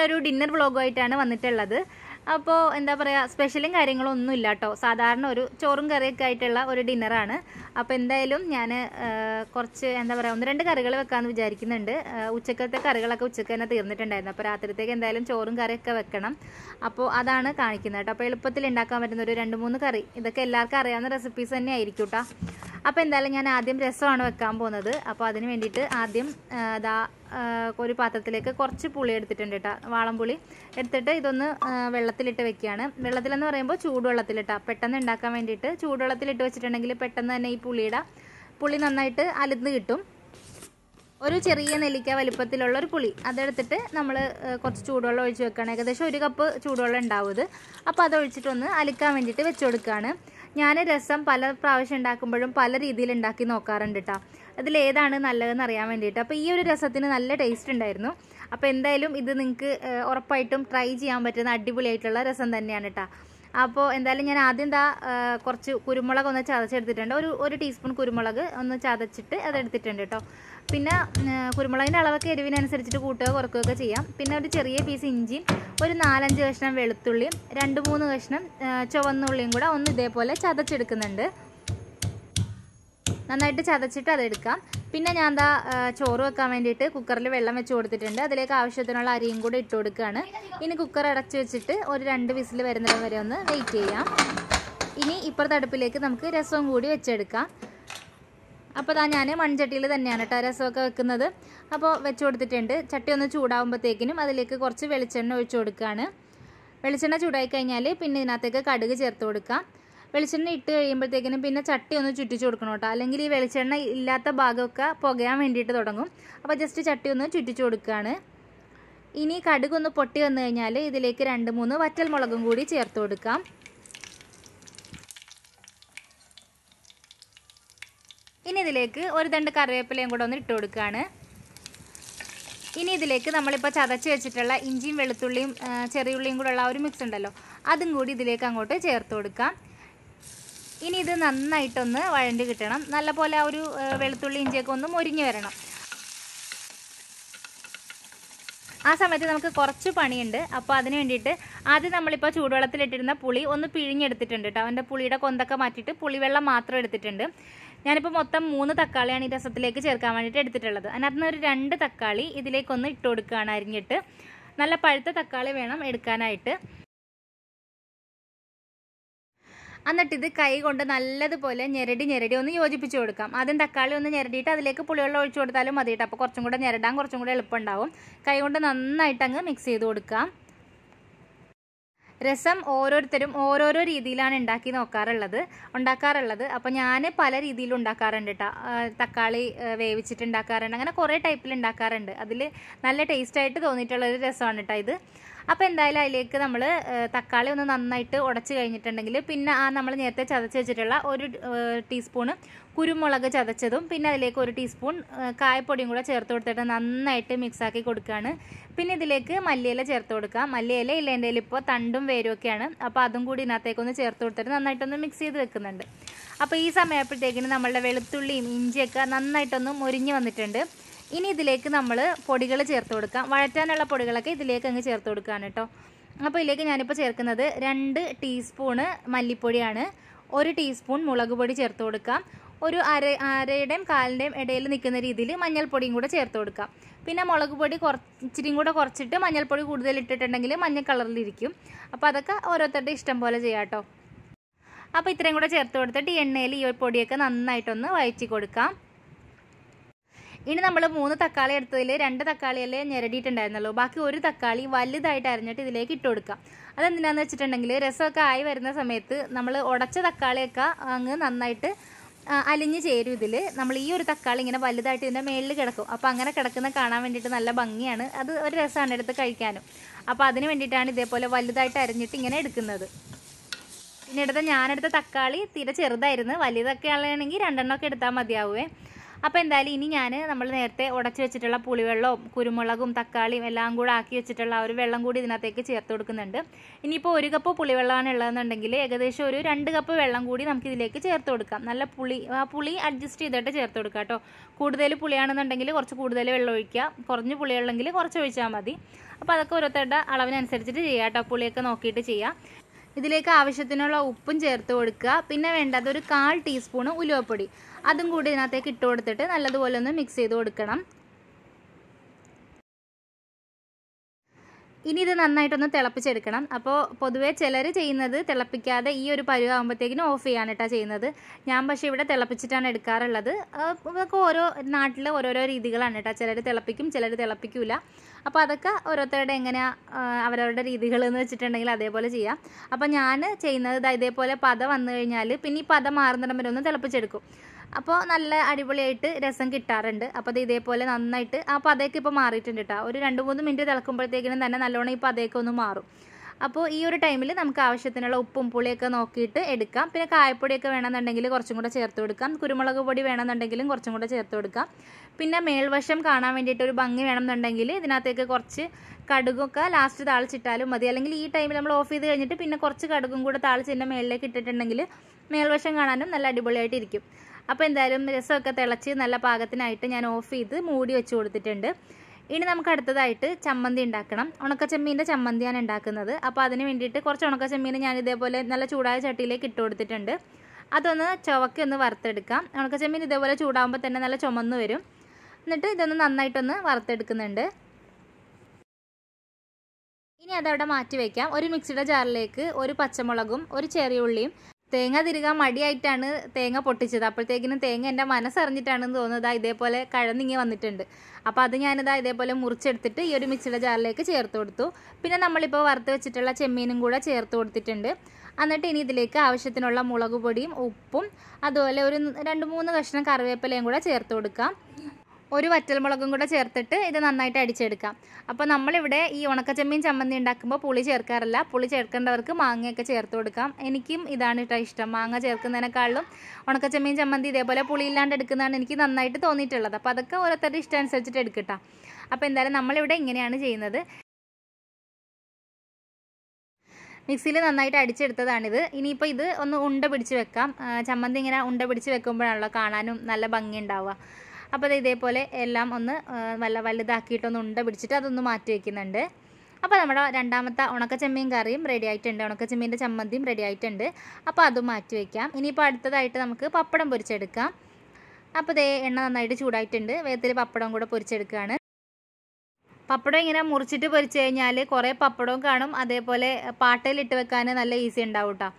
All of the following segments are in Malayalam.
ഇന്നൊരു ഡിന്നർ വ്ളോഗുമായിട്ടാണ് വന്നിട്ടുള്ളത് അപ്പോൾ എന്താ പറയുക സ്പെഷ്യലും കാര്യങ്ങളും ഒന്നും ഇല്ല കേട്ടോ സാധാരണ ഒരു ചോറും കറിയൊക്കെ ആയിട്ടുള്ള ഒരു ഡിന്നറാണ് അപ്പോൾ എന്തായാലും ഞാൻ കുറച്ച് എന്താ പറയുക ഒന്ന് രണ്ട് കറികൾ വെക്കാമെന്ന് വിചാരിക്കുന്നുണ്ട് ആ, ഉച്ചക്കത്തെ കറികളൊക്കെ ഉച്ചക്ക് തന്നെ തീർന്നിട്ടുണ്ടായിരുന്നു അപ്പോൾ രാത്രിത്തേക്ക് എന്തായാലും ചോറും കറിയൊക്കെ വെക്കണം അപ്പോൾ അതാണ് കാണിക്കുന്നത് കേട്ടോ അപ്പോൾ എളുപ്പത്തിൽ ഉണ്ടാക്കാൻ പറ്റുന്ന ഒരു രണ്ട് മൂന്ന് കറി ഇതൊക്കെ എല്ലാവർക്കും അറിയാവുന്ന റെസിപ്പീസ് തന്നെ ആയിരിക്കും കേട്ടോ അപ്പോൾ എന്തായാലും ഞാൻ ആദ്യം രസമാണ് വെക്കാൻ പോകുന്നത് അപ്പോൾ അതിന് വേണ്ടിയിട്ട് ആദ്യം ആ, ദാ ആ, ഒരു പാത്രത്തിലേക്ക് കുറച്ച് പുളി എടുത്തിട്ടുണ്ട് കേട്ടോ വാളംപുളി എടുത്തിട്ട് ഇതൊന്ന് ആ, വെള്ളത്തിലിട്ട് വെക്കുകയാണ് വെള്ളത്തിലെന്ന് പറയുമ്പോൾ ചൂടുവെള്ളത്തിലിട്ടാ പെട്ടെന്ന് ഉണ്ടാക്കാൻ വേണ്ടിയിട്ട് ചൂടുവെള്ളത്തിലിട്ട് വെച്ചിട്ടുണ്ടെങ്കിൽ പെട്ടെന്ന് തന്നെ ഈ പുളിയുടെ പുളി നന്നായിട്ട് അലുന്ന് കിട്ടും ഒരു ചെറിയ നെല്ലിക്ക വലിപ്പത്തിലുള്ള ഒരു പുളി അതെടുത്തിട്ട് നമ്മൾ കുറച്ച് ചൂടുവെള്ളം ഒഴിച്ച് വെക്കുകയാണ് ഏകദേശം ഒരു കപ്പ് ചൂടുവെള്ളം ഉണ്ടാവും ഇത് അപ്പോൾ അത് ഒഴിച്ചിട്ടൊന്ന് അലിക്കാൻ വേണ്ടിയിട്ട് വെച്ച് കൊടുക്കുകയാണ് ഞാൻ രസം പല പ്രാവശ്യം ഉണ്ടാക്കുമ്പോഴും പല രീതിയിൽ ഉണ്ടാക്കി നോക്കാറുണ്ട് കേട്ടോ അതിൽ ഏതാണ് നല്ലതെന്ന് അറിയാൻ വേണ്ടിയിട്ട് അപ്പോൾ ഈ ഒരു രസത്തിന് നല്ല ടേസ്റ്റ് ഉണ്ടായിരുന്നു അപ്പോൾ എന്തായാലും ഇത് നിങ്ങൾക്ക് ഉറപ്പായിട്ടും ട്രൈ ചെയ്യാൻ പറ്റുന്ന അടിപൊളിയായിട്ടുള്ള രസം തന്നെയാണ് കേട്ടോ അപ്പോൾ എന്തായാലും ഞാൻ ആദ്യം ദാ ആ, കുറച്ച് കുരുമുളക് ഒന്ന് ചതച്ചെടുത്തിട്ടുണ്ട് ഒരു ഒരു ടീസ്പൂൺ കുരുമുളക് ഒന്ന് ചതച്ചിട്ട് അതെടുത്തിട്ടുണ്ട് കേട്ടോ പിന്നെ ഉം, കുരുമുളകിൻ്റെ അളവൊക്കെ എരിവിനനുസരിച്ചിട്ട് കൂട്ടുക കുറക്കുകയൊക്കെ ചെയ്യാം പിന്നെ ഒരു ചെറിയ പീസ് ഇഞ്ചിയും ഒരു നാലഞ്ച് കഷ്ണം വെളുത്തുള്ളിയും രണ്ട് മൂന്ന് കഷ്ണം ആ, ചുവന്നുള്ളിയും കൂടെ ഒന്ന് ഇതേപോലെ ചതച്ചെടുക്കുന്നുണ്ട് നന്നായിട്ട് ചതച്ചിട്ട് അതെടുക്കാം പിന്നെ ഞാൻ എന്താ ചോറ് വെക്കാൻ വേണ്ടിയിട്ട് കുക്കറിൽ വെള്ളം വെച്ച് കൊടുത്തിട്ടുണ്ട് അതിലേക്ക് ആവശ്യത്തിനുള്ള അരിയും കൂടെ ഇട്ട് കൊടുക്കുകയാണ് ഇനി കുക്കർ അടച്ച് വെച്ചിട്ട് ഒരു രണ്ട് വിസിൽ വരുന്നിടം വരെ ഒന്ന് വെയിറ്റ് ചെയ്യാം ഇനി ഇപ്പുറത്തെ അടുപ്പിലേക്ക് നമുക്ക് രസവും കൂടി വെച്ചെടുക്കാം അപ്പോൾ ദാ ഞാൻ മൺചട്ടിയിൽ തന്നെയാണ് കേട്ടോ രസമൊക്കെ വെക്കുന്നത് അപ്പോൾ വെച്ച് കൊടുത്തിട്ടുണ്ട് ചട്ടി ഒന്ന് ചൂടാകുമ്പോഴത്തേക്കിനും അതിലേക്ക് കുറച്ച് വെളിച്ചെണ്ണ ഒഴിച്ച് കൊടുക്കുകയാണ് വെളിച്ചെണ്ണ ചൂടായി കഴിഞ്ഞാൽ പിന്നെ ഇതിനകത്തേക്ക് കടുക് ചേർത്ത് കൊടുക്കാം വെളിച്ചെണ്ണ ഇട്ട് കഴിയുമ്പോഴത്തേക്കിനും പിന്നെ ചട്ടി ഒന്ന് ചുറ്റിച്ച് കൊടുക്കണം കേട്ടോ അല്ലെങ്കിൽ ഈ വെളിച്ചെണ്ണ ഇല്ലാത്ത ഭാഗമൊക്കെ പുകയാൻ വേണ്ടിയിട്ട് തുടങ്ങും അപ്പോൾ ജസ്റ്റ് ചട്ടി ഒന്ന് ചുറ്റിച്ച് കൊടുക്കുകയാണ് ഇനി കടുക് ഒന്ന് പൊട്ടി വന്നു കഴിഞ്ഞാൽ ഇതിലേക്ക് രണ്ട് മൂന്ന് വറ്റൽ മുളകും കൂടി ചേർത്ത് കൊടുക്കാം ഇനി ഇതിലേക്ക് ഒരു തണ്ട് കറിവേപ്പിലയും കൂടെ ഒന്ന് ഇട്ട് കൊടുക്കുകയാണ് ഇനി ഇതിലേക്ക് നമ്മളിപ്പോൾ ചതച്ച് വെച്ചിട്ടുള്ള ഇഞ്ചിയും വെളുത്തുള്ളിയും ആ, ചെറിയുള്ളിയും കൂടെ ഉള്ള ആ ഒരു മിക്സ് ഉണ്ടല്ലോ അതും കൂടി ഇതിലേക്ക് അങ്ങോട്ട് ചേർത്ത് കൊടുക്കാം ഇനി ഇത് നന്നായിട്ടൊന്ന് വഴണ്ട് കിട്ടണം നല്ലപോലെ ആ ഒരു ആ, വെളുത്തുള്ളി ഇഞ്ചിയൊക്കെ ഒന്ന് മൊരിഞ്ഞ് വരണം ആ സമയത്ത് നമുക്ക് കുറച്ച് പണിയുണ്ട് അപ്പോൾ അതിന് വേണ്ടിയിട്ട് ആദ്യം നമ്മളിപ്പോൾ ചൂടുവെള്ളത്തിലിട്ടിരുന്ന പുളി ഒന്ന് പിഴിഞ്ഞെടുത്തിട്ടുണ്ട് കേട്ടോ അവൻ്റെ പുളിയുടെ കൊന്തൊക്കെ മാറ്റിയിട്ട് പുളിവെള്ളം മാത്രം എടുത്തിട്ടുണ്ട് ഞാനിപ്പോൾ മൊത്തം മൂന്ന് തക്കാളിയാണ് ഈ രസത്തിലേക്ക് ചേർക്കാൻ വേണ്ടിയിട്ട് എടുത്തിട്ടുള്ളത് അതിനകത്ത് നിന്ന് ഒരു രണ്ട് തക്കാളി ഇതിലേക്കൊന്ന് ഇട്ട് കൊടുക്കുകയാണ് അരിഞ്ഞിട്ട് നല്ല പഴുത്ത തക്കാളി വേണം എടുക്കാനായിട്ട് എന്നിട്ട് ഇത് കൈ കൊണ്ട് നല്ലതുപോലെ ഞെരടി ഞെരടി ഒന്ന് യോജിപ്പിച്ച് കൊടുക്കാം ആദ്യം തക്കാളി ഒന്ന് ഞെരടിയിട്ട് അതിലേക്ക് പുളിവെള്ളം ഒഴിച്ചു കൊടുത്താലും മതി കേട്ടോ അപ്പോൾ കുറച്ചും കൂടെ ഞെരടാൻ കുറച്ചും കൂടെ എളുപ്പമുണ്ടാവും കൈ കൊണ്ട് നന്നായിട്ട് അങ്ങ് മിക്സ് ചെയ്ത് കൊടുക്കാം രസം ഓരോരുത്തരും ഓരോരോ രീതിയിലാണ് ഉണ്ടാക്കി നോക്കാറുള്ളത് ഉണ്ടാക്കാറുള്ളത് അപ്പോൾ ഞാൻ പല രീതിയിൽ ഉണ്ടാക്കാറുണ്ട് കേട്ടോ തക്കാളി ആ, വേവിച്ചിട്ട് ഉണ്ടാക്കാറുണ്ട് അങ്ങനെ കുറേ ടൈപ്പിൽ ഉണ്ടാക്കാറുണ്ട് അതിൽ നല്ല ടേസ്റ്റായിട്ട് തോന്നിയിട്ടുള്ളൊരു രസമാണ് കേട്ടോ ഇത് അപ്പോൾ എന്തായാലും അതിലേക്ക് നമ്മൾ തക്കാളി ഒന്ന് നന്നായിട്ട് ഉടച്ച് കഴിഞ്ഞിട്ടുണ്ടെങ്കിൽ പിന്നെ ആ നമ്മൾ നേരത്തെ ചതച്ച് വെച്ചിട്ടുള്ള ഒരു ടീസ്പൂണ് കുരുമുളക് ചതച്ചതും പിന്നെ അതിലേക്ക് ഒരു ടീസ്പൂൺ ആ, കായപ്പൊടിയും കൂടെ ചേർത്ത് കൊടുത്തിട്ട് നന്നായിട്ട് മിക്സാക്കി കൊടുക്കുകയാണ് പിന്നെ ഇതിലേക്ക് മല്ലിയില ചേർത്ത് കൊടുക്കാം മല്ലിയില ഇല്ല എൻ്റെ കയ്യിൽ ഇപ്പോൾ തണ്ടും വേരും ഒക്കെയാണ് അപ്പോൾ അതും കൂടി ഇതിനകത്തേക്കൊന്ന് ചേർത്ത് കൊടുത്തിട്ട് നന്നായിട്ടൊന്ന് മിക്സ് ചെയ്ത് വെക്കുന്നുണ്ട് അപ്പോൾ ഈ സമയപ്പോഴത്തേക്കിന് നമ്മളുടെ വെളുത്തുള്ളിയും ഇഞ്ചിയൊക്കെ നന്നായിട്ടൊന്ന് മൊരിഞ്ഞ് വന്നിട്ടുണ്ട് ഇനി ഇതിലേക്ക് നമ്മൾ പൊടികൾ ചേർത്ത് കൊടുക്കാം വഴറ്റാനുള്ള പൊടികളൊക്കെ ഇതിലേക്ക് അങ്ങ് ചേർത്ത് കൊടുക്കുകയാണ് കേട്ടോ അപ്പോൾ ഇതിലേക്ക് ഞാനിപ്പോൾ ചേർക്കുന്നത് രണ്ട് ടീസ്പൂണ് മല്ലിപ്പൊടിയാണ് ഒരു ടീസ്പൂൺ മുളക് പൊടി ചേർത്ത് കൊടുക്കാം ഒരു അര അരയുടെയും കാലിൻ്റെയും ഇടയിൽ നിൽക്കുന്ന രീതിയിൽ മഞ്ഞൾപ്പൊടിയും കൂടെ ചേർത്ത് കൊടുക്കാം പിന്നെ മുളക് പൊടി കുറച്ച് ഇച്ചിരിയും കൂടെ കുറച്ചിട്ട് മഞ്ഞൾപ്പൊടി കൂടുതൽ ഇട്ടിട്ടുണ്ടെങ്കിൽ മഞ്ഞ കളറിലിരിക്കും അപ്പോൾ അതൊക്കെ ഓരോരുത്തരുടെ ഇഷ്ടം പോലെ ചെയ്യാം കേട്ടോ അപ്പോൾ ഇത്രയും കൂടെ ചേർത്ത് കൊടുത്തിട്ട് ഈ എണ്ണയിൽ ഈ ഒരു പൊടിയൊക്കെ നന്നായിട്ടൊന്ന് വഴറ്റി കൊടുക്കാം ഇനി നമ്മൾ മൂന്ന് തക്കാളി എടുത്തതിൽ രണ്ട് തക്കാളിയല്ലേ ഞെരടിയിട്ടുണ്ടായിരുന്നല്ലോ ബാക്കി ഒരു തക്കാളി വലുതായിട്ട് അരിഞ്ഞിട്ട് ഇതിലേക്ക് ഇട്ട് കൊടുക്കാം അതെന്തിനാന്ന് വെച്ചിട്ടുണ്ടെങ്കിൽ രസമൊക്കെ ആയി വരുന്ന സമയത്ത് നമ്മൾ ഉടച്ച തക്കാളിയൊക്കെ അങ്ങ് നന്നായിട്ട് ആ, അലിഞ്ഞ് ചേരും ഇതിൽ നമ്മൾ ഈ ഒരു തക്കാളി ഇങ്ങനെ വലുതായിട്ട് ഇതിൻ്റെ മേളിൽ കിടക്കും അപ്പോൾ അങ്ങനെ കിടക്കുന്ന കാണാൻ വേണ്ടിയിട്ട് നല്ല ഭംഗിയാണ് അത് ഒരു രസമാണ് എടുത്ത് കഴിക്കാനും അപ്പോൾ അതിന് വേണ്ടിയിട്ടാണ് ഇതേപോലെ വലുതായിട്ട് അരിഞ്ഞിട്ട് ഇങ്ങനെ എടുക്കുന്നത് പിന്നെ എടുത്ത ഞാനെടുത്ത തക്കാളി തീരെ ചെറുതായിരുന്നു വലിയതൊക്കെ ആണെങ്കിൽ രണ്ടെണ്ണമൊക്കെ എടുത്താൽ മതിയാവുമേ അപ്പോൾ എന്തായാലും ഇനി ഞാൻ നമ്മൾ നേരത്തെ ഉടച്ച് വെച്ചിട്ടുള്ള പുളിവെള്ളവും കുരുമുളകും തക്കാളിയും എല്ലാം കൂടെ ആക്കി വെച്ചിട്ടുള്ള ആ ഒരു വെള്ളം കൂടി ഇതിനകത്തേക്ക് ചേർത്ത് കൊടുക്കുന്നുണ്ട് ഇനിയിപ്പോൾ ഒരു കപ്പ് പുളിവെള്ളമാണ് ഉള്ളതെന്നുണ്ടെങ്കിൽ ഏകദേശം ഒരു രണ്ട് കപ്പ് വെള്ളം കൂടി നമുക്ക് ഇതിലേക്ക് ചേർത്ത് കൊടുക്കാം നല്ല പുളി ആ പുളി അഡ്ജസ്റ്റ് ചെയ്തിട്ട് ചേർത്ത് കൊടുക്കാം കേട്ടോ കൂടുതൽ പുളിയാണെന്നുണ്ടെങ്കിൽ കുറച്ച് കൂടുതൽ വെള്ളം ഒഴിക്കുക കുറഞ്ഞ് പുളിയുള്ളെങ്കിൽ കുറച്ച് ഒഴിച്ചാൽ മതി അപ്പോൾ അതൊക്കെ ഓരോരുത്തരുടെ അളവിനനുസരിച്ചിട്ട് ചെയ്യാം കേട്ടോ പുളിയൊക്കെ നോക്കിയിട്ട് ചെയ്യാം ഇതിലേക്ക് ആവശ്യത്തിനുള്ള ഉപ്പും ചേർത്ത് കൊടുക്കുക പിന്നെ വേണ്ടത് ഒരു കാൽ ടീസ്പൂണ് ഉലുവപ്പൊടി അതും കൂടി ഇതിനകത്തേക്ക് ഇട്ട് കൊടുത്തിട്ട് നല്ലതുപോലെ ഒന്ന് മിക്സ് ചെയ്ത് കൊടുക്കണം ഇനി ഇത് നന്നായിട്ടൊന്ന് തിളപ്പിച്ചെടുക്കണം അപ്പോൾ പൊതുവേ ചിലർ ചെയ്യുന്നത് തിളപ്പിക്കാതെ ഈ ഒരു പരുവാകുമ്പോഴത്തേക്കിനും ഓഫ് ചെയ്യാണ് കേട്ടോ ചെയ്യുന്നത് ഞാൻ പക്ഷേ ഇവിടെ തിളപ്പിച്ചിട്ടാണ് എടുക്കാറുള്ളത് അതൊക്കെ ഓരോ നാട്ടിൽ ഓരോരോ രീതികളാണ് കേട്ടോ ചിലർ തിളപ്പിക്കും ചിലർ തിളപ്പിക്കില്ല അപ്പോൾ അതൊക്കെ ഓരോരുത്തരുടെ എങ്ങനെയാണ് അവരവരുടെ രീതികൾ എന്ന് വെച്ചിട്ടുണ്ടെങ്കിൽ അതേപോലെ ചെയ്യാം അപ്പോൾ ഞാൻ ചെയ്യുന്നത് ദാ ഇതേപോലെ പത വന്നു കഴിഞ്ഞാൽ പിന്നെ ഈ പത മാറുന്നിടം വരെ ഒന്ന് തിളപ്പിച്ചെടുക്കും അപ്പോൾ നല്ല അടിപൊളിയായിട്ട് രസം കിട്ടാറുണ്ട് അപ്പോൾ അത് ഇതേപോലെ നന്നായിട്ട് ആ പതയൊക്കെ ഇപ്പോൾ മാറിയിട്ടുണ്ട് കേട്ടോ ഒരു രണ്ട് മൂന്ന് മിനിറ്റ് തിളക്കുമ്പോഴത്തേക്കിനും തന്നെ നല്ലോണം ഈ പതയൊക്കെ ഒന്ന് മാറും അപ്പോൾ ഈ ഒരു ടൈമിൽ നമുക്ക് ആവശ്യത്തിനുള്ള ഉപ്പും പുളിയൊക്കെ നോക്കിയിട്ട് എടുക്കാം പിന്നെ കായപ്പൊടിയൊക്കെ വേണമെന്നുണ്ടെങ്കിൽ കുറച്ചും കൂടെ ചേർത്ത് കൊടുക്കാം കുരുമുളക് പൊടി വേണമെന്നുണ്ടെങ്കിലും കുറച്ചും കൂടെ ചേർത്ത് കൊടുക്കാം പിന്നെ മേൽവശം കാണാൻ വേണ്ടിയിട്ട് ഒരു ഭംഗി വേണമെന്നുണ്ടെങ്കിൽ ഇതിനകത്തേക്ക് കുറച്ച് കടുകൊക്കെ ലാസ്റ്റ് താളിച്ചിട്ടാലും മതി അല്ലെങ്കിൽ ഈ ടൈമിൽ നമ്മൾ ഓഫ് ചെയ്ത് കഴിഞ്ഞിട്ട് പിന്നെ കുറച്ച് കടുകും കൂടെ താളിച്ചതിൻ്റെ മേളിലേക്ക് ഇട്ടിട്ടുണ്ടെങ്കിൽ മേൽവശം കാണാനും നല്ല അടിപൊളിയായിട്ട് ഇരിക്കും അപ്പോൾ എന്തായാലും രസമൊക്കെ തിളച്ച് നല്ല പാകത്തിനായിട്ട് ഞാൻ ഓഫ് ചെയ്ത് മൂടി വെച്ച് കൊടുത്തിട്ടുണ്ട് ഇനി നമുക്ക് അടുത്തതായിട്ട് ചമ്മന്തി ഉണ്ടാക്കണം ഉണക്കച്ചമ്മീൻ്റെ ചമ്മന്തിയാണ് ഉണ്ടാക്കുന്നത് അപ്പോൾ അതിന് വേണ്ടിയിട്ട് കുറച്ച് ഉണക്കച്ചമ്മീൻ ഞാൻ ഇതേപോലെ നല്ല ചൂടായ ചട്ടിയിലേക്ക് ഇട്ട് കൊടുത്തിട്ടുണ്ട് അതൊന്ന് ചുവക്കി ഒന്ന് വറുത്തെടുക്കാം ഉണക്കച്ചമ്മീൻ ഇതേപോലെ ചൂടാകുമ്പോൾ തന്നെ നല്ല ചുമന്ന് വരും എന്നിട്ട് ഇതൊന്ന് നന്നായിട്ടൊന്ന് വറുത്തെടുക്കുന്നുണ്ട് ഇനി അതവിടെ മാറ്റി വയ്ക്കാം ഒരു മിക്സിയുടെ ജാറിലേക്ക് ഒരു പച്ചമുളകും ഒരു ചെറിയ ഉള്ളിയും തേങ്ങ തിരുകാൻ മടിയായിട്ടാണ് തേങ്ങ പൊട്ടിച്ചത് അപ്പോഴത്തേക്കിനും തേങ്ങ എൻ്റെ മനസ്സറിഞ്ഞിട്ടാണെന്ന് തോന്നുന്നത് ഇതേപോലെ കഴന്നിങ്ങി വന്നിട്ടുണ്ട് അപ്പോൾ അത് ഞാനിതാ ഇതേപോലെ മുറിച്ചെടുത്തിട്ട് ഈ ഒരു മിക്സിയുടെ ജാറിലേക്ക് ചേർത്ത് കൊടുത്തു പിന്നെ നമ്മളിപ്പോൾ വറുത്ത് വെച്ചിട്ടുള്ള ചെമ്മീനും കൂടെ ചേർത്ത് കൊടുത്തിട്ടുണ്ട് എന്നിട്ട് ഇനി ഇതിലേക്ക് ആവശ്യത്തിനുള്ള മുളക് പൊടിയും ഉപ്പും അതുപോലെ ഒരു രണ്ട് മൂന്ന് കഷ്ണം കറിവേപ്പിലയും കൂടെ ചേർത്ത് കൊടുക്കാം ഒരു വറ്റൽമുളകും കൂടെ ചേർത്തിട്ട് ഇത് നന്നായിട്ട് അടിച്ചെടുക്കാം അപ്പോൾ നമ്മളിവിടെ ഈ ഉണക്കച്ചമ്മീൻ ചമ്മന്തി ഉണ്ടാക്കുമ്പോൾ പുളി ചേർക്കാറില്ല പുളി ചേർക്കേണ്ടവർക്ക് മാങ്ങയൊക്കെ ചേർത്ത് കൊടുക്കാം എനിക്കും ഇതാണ് കേട്ടോ ഇഷ്ടം മാങ്ങ ചേർക്കുന്നതിനേക്കാളും ഉണക്കച്ചമ്മീൻ ചമ്മന്തി ഇതേപോലെ പുളിയില്ലാണ്ട് എടുക്കുന്നതാണ് എനിക്ക് നന്നായിട്ട് തോന്നിയിട്ടുള്ളത് അപ്പോൾ അതൊക്കെ ഓരോരുത്തരുടെ ഇഷ്ടം അനുസരിച്ചിട്ട് എടുക്കട്ടോ അപ്പോൾ എന്തായാലും നമ്മളിവിടെ ഇങ്ങനെയാണ് ചെയ്യുന്നത് മിക്സിയിൽ നന്നായിട്ട് അടിച്ചെടുത്തതാണിത് ഇനിയിപ്പോൾ ഇത് ഒന്ന് ഉണ്ട പിടിച്ച് വെക്കാം ചമ്മന്തി ഇങ്ങനെ ഉണ്ട പിടിച്ച് വെക്കുമ്പോഴാണല്ലോ കാണാനും നല്ല ഭംഗി ഉണ്ടാവുക അപ്പോൾ ഇതേപോലെ എല്ലാം ഒന്ന് വല്ല വലുതാക്കിയിട്ടൊന്ന് ഉണ്ട പിടിച്ചിട്ട് അതൊന്ന് മാറ്റി വയ്ക്കുന്നുണ്ട് അപ്പോൾ നമ്മുടെ രണ്ടാമത്തെ ഉണക്കച്ചെമ്മീൻ കറിയും റെഡി ആയിട്ടുണ്ട് ഉണക്കച്ചെമ്മീൻ്റെ ചമ്മന്തിയും റെഡി ആയിട്ടുണ്ട് അപ്പോൾ അതും മാറ്റി വയ്ക്കാം ഇനിയിപ്പോൾ അടുത്തതായിട്ട് നമുക്ക് പപ്പടം പൊരിച്ചെടുക്കാം അപ്പോൾ ഇതേ എണ്ണ നന്നായിട്ട് ചൂടായിട്ടുണ്ട് വേഗത്തിൽ പപ്പടം കൂടെ പൊരിച്ചെടുക്കുകയാണ് പപ്പടം ഇങ്ങനെ മുറിച്ചിട്ട് പൊരിച്ചു കഴിഞ്ഞാൽ കുറേ പപ്പടവും കാണും അതേപോലെ പാട്ടയിലിട്ട് വെക്കാൻ നല്ല ഈസി ഉണ്ടാവും കേട്ടോ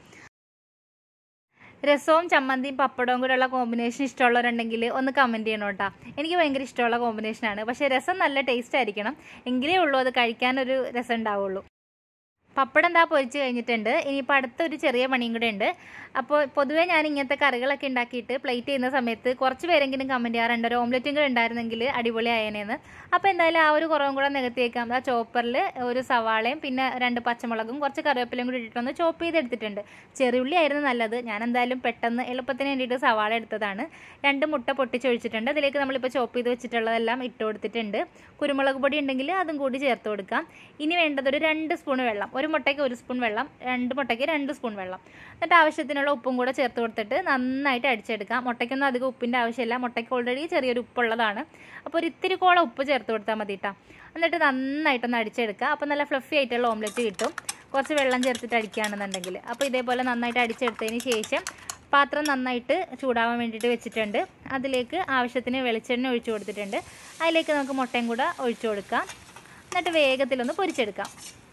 രസവും ചമ്മന്തിയും പപ്പടവും കൂടെ ഉള്ള കോമ്പിനേഷൻ ഇഷ്ടമുള്ളവരുണ്ടെങ്കിൽ ഒന്ന് കമൻറ്റ് ചെയ്യണം കേട്ടോ എനിക്ക് ഭയങ്കര ഇഷ്ടമുള്ള കോമ്പിനേഷനാണ് പക്ഷേ രസം നല്ല ടേസ്റ്റ് ആയിരിക്കണം എങ്കിലേ ഉള്ളൂ അത് കഴിക്കാനൊരു രസം ഉണ്ടാവുള്ളൂ പപ്പടം എന്താ പൊരിച്ച് കഴിഞ്ഞിട്ടുണ്ട് ഇനിയിപ്പോൾ അടുത്തൊരു ചെറിയ പണിയും കൂടെ ഉണ്ട് അപ്പോൾ പൊതുവേ ഞാൻ ഇങ്ങനത്തെ കറികളൊക്കെ ഉണ്ടാക്കിയിട്ട് പ്ലേറ്റ് ചെയ്യുന്ന സമയത്ത് കുറച്ച് പേരെങ്കിലും കമൻറ്റ് ചെയ്യാറുണ്ട് ഒരു ഓംലെറ്റും കൂടെ ഉണ്ടായിരുന്നെങ്കിൽ അടിപൊളി ആയേനെന്ന് അപ്പോൾ എന്തായാലും ആ ഒരു കുറവും കൂടെ നികത്തിയേക്കാം ആ ചോപ്പറിൽ ഒരു സവാളയും പിന്നെ രണ്ട് പച്ചമുളകും കുറച്ച് കറിവേപ്പിലയും കൂടി ഇട്ടിട്ടൊന്ന് ചോപ്പ് ചെയ്തെടുത്തിട്ടുണ്ട് ചെറിയുള്ളി ആയിരുന്നു നല്ലത് ഞാൻ എന്തായാലും പെട്ടെന്ന് എളുപ്പത്തിന് വേണ്ടിയിട്ട് സവാള എടുത്തതാണ് രണ്ട് മുട്ട പൊട്ടിച്ചൊഴിച്ചിട്ടുണ്ട് അതിലേക്ക് നമ്മളിപ്പോൾ ചോപ്പ് ചെയ്ത് വെച്ചിട്ടുള്ളതെല്ലാം ഇട്ട് കൊടുത്തിട്ടുണ്ട് കുരുമുളക് പൊടി ഉണ്ടെങ്കിൽ അതും കൂടി ചേർത്ത് കൊടുക്കാം ഇനി വേണ്ടത് ഒരു രണ്ട് സ്പൂൺ വെള്ളം ഒരു മുട്ടയ്ക്ക് ഒരു സ്പൂൺ വെള്ളം രണ്ട് മുട്ടയ്ക്ക് രണ്ട് സ്പൂൺ വെള്ളം എന്നിട്ട് ആവശ്യത്തിനുള്ള ഉപ്പും കൂടെ ചേർത്ത് കൊടുത്തിട്ട് നന്നായിട്ട് അടിച്ചെടുക്കാം മുട്ടയ്ക്കൊന്നും അധികം ഉപ്പിൻ്റെ ആവശ്യമില്ല മുട്ടയ്ക്ക് ഓൾറെഡി ചെറിയൊരു ഉപ്പുള്ളതാണ് അപ്പോൾ ഒരു ഇത്തിരി കോളം ഉപ്പ് ചേർത്ത് കൊടുത്താൽ മതി കേട്ടോ എന്നിട്ട് നന്നായിട്ടൊന്ന് അടിച്ചെടുക്കുക അപ്പോൾ നല്ല ഫ്ലഫി ആയിട്ടുള്ള ഓംലെറ്റ് കിട്ടും കുറച്ച് വെള്ളം ചേർത്തിട്ട് അടിക്കുകയാണെന്നുണ്ടെങ്കിൽ അപ്പോൾ ഇതേപോലെ നന്നായിട്ട് അടിച്ചെടുത്തതിന് ശേഷം പാത്രം നന്നായിട്ട് ചൂടാവാൻ വേണ്ടിയിട്ട് വെച്ചിട്ടുണ്ട് അതിലേക്ക് ആവശ്യത്തിന് വെളിച്ചെണ്ണ ഒഴിച്ചു കൊടുത്തിട്ടുണ്ട് അതിലേക്ക് നമുക്ക് മുട്ടയും കൂടെ ഒഴിച്ചു കൊടുക്കാം എന്നിട്ട് വേഗത്തിലൊന്ന് പൊരിച്ചെടുക്കാം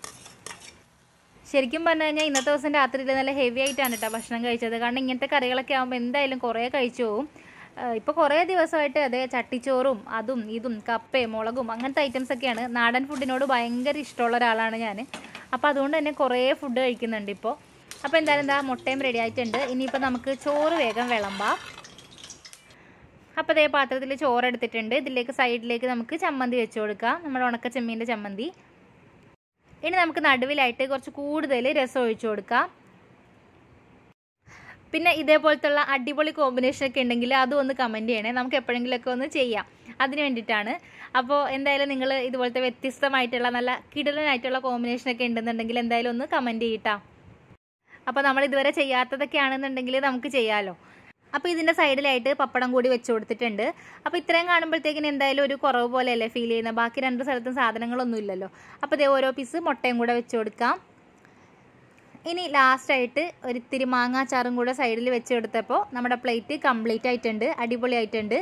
ശരിക്കും പറഞ്ഞു കഴിഞ്ഞാൽ ഇന്നത്തെ ദിവസം രാത്രിയിൽ നല്ല ഹെവി ആയിട്ടാണ് കേട്ടോ ഭക്ഷണം കഴിച്ചത് കാരണം ഇങ്ങനത്തെ കറികളൊക്കെ ആകുമ്പോൾ എന്തായാലും കുറേ കഴിച്ചു പോകും ഇപ്പോൾ കുറേ ദിവസമായിട്ട് അതേ ചട്ടിച്ചോറും അതും ഇതും കപ്പയും മുളകും അങ്ങനത്തെ ഐറ്റംസ് ഒക്കെയാണ് നാടൻ ഫുഡിനോട് ഭയങ്കര ഇഷ്ടമുള്ള ഒരാളാണ് ഞാൻ അപ്പോൾ അതുകൊണ്ട് തന്നെ കുറേ ഫുഡ് കഴിക്കുന്നുണ്ട് ഇപ്പോൾ അപ്പോൾ എന്തായാലും എന്താ മുട്ടയും റെഡി ആയിട്ടുണ്ട് ഇനിയിപ്പോൾ നമുക്ക് ചോറ് വേഗം വിളമ്പാം അപ്പോൾ അതേ പാത്രത്തിൽ ചോറ് എടുത്തിട്ടുണ്ട് ഇതിലേക്ക് സൈഡിലേക്ക് നമുക്ക് ചമ്മന്തി വെച്ച് കൊടുക്കാം നമ്മുടെ ഉണക്ക ചെമ്മീൻ്റെ ചമ്മന്തി ഇനി നമുക്ക് നടുവിലായിട്ട് കുറച്ച് കൂടുതൽ രസം ഒഴിച്ചു കൊടുക്കാം പിന്നെ ഇതേപോലത്തുള്ള അടിപൊളി കോമ്പിനേഷൻ ഒക്കെ ഉണ്ടെങ്കിൽ അതും ഒന്ന് കമൻറ്റ് ചെയ്യണേ നമുക്ക് എപ്പോഴെങ്കിലുമൊക്കെ ഒന്ന് ചെയ്യാം അതിന് വേണ്ടിയിട്ടാണ് അപ്പോൾ എന്തായാലും നിങ്ങൾ ഇതുപോലത്തെ വ്യത്യസ്തമായിട്ടുള്ള നല്ല കിടലനായിട്ടുള്ള കോമ്പിനേഷനൊക്കെ ഉണ്ടെന്നുണ്ടെങ്കിൽ എന്തായാലും ഒന്ന് കമൻറ്റ് ചെയ്യട്ടാ അപ്പോൾ നമ്മൾ ഇതുവരെ ചെയ്യാത്തതൊക്കെ ആണെന്നുണ്ടെങ്കിൽ നമുക്ക് ചെയ്യാമല്ലോ അപ്പോൾ ഇതിൻ്റെ സൈഡിലായിട്ട് പപ്പടം കൂടി വെച്ച് കൊടുത്തിട്ടുണ്ട് അപ്പോൾ ഇത്രയും കാണുമ്പോഴത്തേക്കിന് എന്തായാലും ഒരു കുറവ് പോലെയല്ലേ ഫീൽ ചെയ്യുന്നത് ബാക്കി രണ്ട് സ്ഥലത്തും സാധനങ്ങളൊന്നും ഇല്ലല്ലോ അപ്പോൾ ഇതേ ഓരോ പീസ് മുട്ടയും കൂടെ വെച്ച് കൊടുക്കാം ഇനി ലാസ്റ്റായിട്ട് ഒരിത്തിരി മാങ്ങാച്ചാറും കൂടെ സൈഡിൽ വെച്ച് കൊടുത്തപ്പോൾ നമ്മുടെ പ്ലേറ്റ് കംപ്ലീറ്റ് ആയിട്ടുണ്ട് അടിപൊളിയായിട്ടുണ്ട്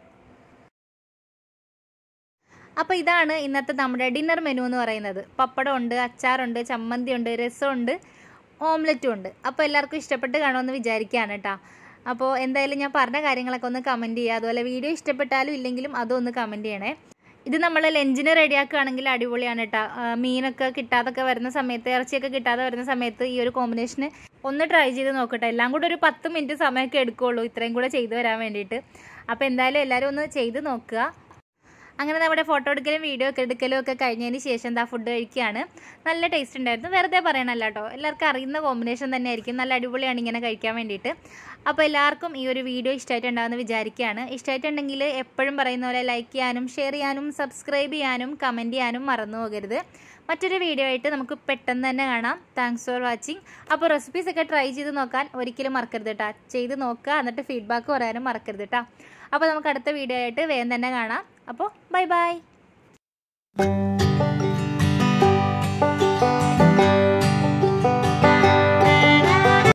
അപ്പോൾ ഇതാണ് ഇന്നത്തെ നമ്മുടെ ഡിന്നർ മെനു എന്ന് പറയുന്നത് പപ്പടം ഉണ്ട് അച്ചാറുണ്ട് ചമ്മന്തി ഉണ്ട് രസമുണ്ട് ഓംലെറ്റും ഉണ്ട് അപ്പോൾ എല്ലാവർക്കും ഇഷ്ടപ്പെട്ട് കാണുമെന്ന് വിചാരിക്കുകയാണ് കേട്ടോ അപ്പോൾ എന്തായാലും ഞാൻ പറഞ്ഞ കാര്യങ്ങളൊക്കെ ഒന്ന് കമൻറ്റ് ചെയ്യുക അതുപോലെ വീഡിയോ ഇഷ്ടപ്പെട്ടാലും ഇല്ലെങ്കിലും അതും ഒന്ന് കമൻറ്റ് ചെയ്യണേ ഇത് നമ്മൾ ലഞ്ചിന് റെഡിയാക്കുകയാണെങ്കിൽ അടിപൊളിയാണ് കേട്ടോ മീനൊക്കെ കിട്ടാതൊക്കെ വരുന്ന സമയത്ത് ഇറച്ചിയൊക്കെ കിട്ടാതെ വരുന്ന സമയത്ത് ഈ ഒരു കോമ്പിനേഷന് ഒന്ന് ട്രൈ ചെയ്ത് നോക്കട്ടെ എല്ലാം കൂടെ ഒരു പത്ത് മിനിറ്റ് സമയമൊക്കെ എടുക്കുകയുള്ളൂ ഇത്രയും കൂടെ ചെയ്തു വരാൻ വേണ്ടിയിട്ട് അപ്പോൾ എന്തായാലും എല്ലാവരും ഒന്ന് ചെയ്ത് നോക്കുക അങ്ങനെ നമ്മുടെ ഫോട്ടോ എടുക്കലും വീഡിയോ ഒക്കെ എടുക്കലും ഒക്കെ കഴിഞ്ഞതിന് ശേഷം എന്താ ഫുഡ് കഴിക്കുകയാണ് നല്ല ടേസ്റ്റ് ഉണ്ടായിരുന്നു വെറുതെ പറയണല്ല കേട്ടോ എല്ലാവർക്കും അറിയുന്ന കോമ്പിനേഷൻ തന്നെ ആയിരിക്കും നല്ല അടിപൊളിയാണ് ഇങ്ങനെ കഴിക്കാൻ വേണ്ടിയിട്ട് അപ്പോൾ എല്ലാവർക്കും ഈ ഒരു വീഡിയോ ഇഷ്ടമായിട്ടുണ്ടാകുമെന്ന് വിചാരിക്കുകയാണ് ഇഷ്ടമായിട്ടുണ്ടെങ്കിൽ എപ്പോഴും പറയുന്ന പോലെ ലൈക്ക് ചെയ്യാനും ഷെയർ ചെയ്യാനും സബ്സ്ക്രൈബ് ചെയ്യാനും കമൻറ്റ് ചെയ്യാനും മറന്നു പോകരുത് മറ്റൊരു വീഡിയോ ആയിട്ട് നമുക്ക് പെട്ടെന്ന് തന്നെ കാണാം താങ്ക്സ് ഫോർ വാച്ചിങ് അപ്പോൾ റെസിപ്പീസ് ഒക്കെ ട്രൈ ചെയ്ത് നോക്കാൻ ഒരിക്കലും മറക്കരുത് കേട്ടോ ചെയ്ത് നോക്കുക എന്നിട്ട് ഫീഡ്ബാക്ക് പറയാനും മറക്കരുത് കേട്ടോ അപ്പോൾ നമുക്ക് അടുത്ത വീഡിയോ ആയിട്ട് വേഗം തന്നെ കാണാം അപ്പോൾ ബൈ ബൈ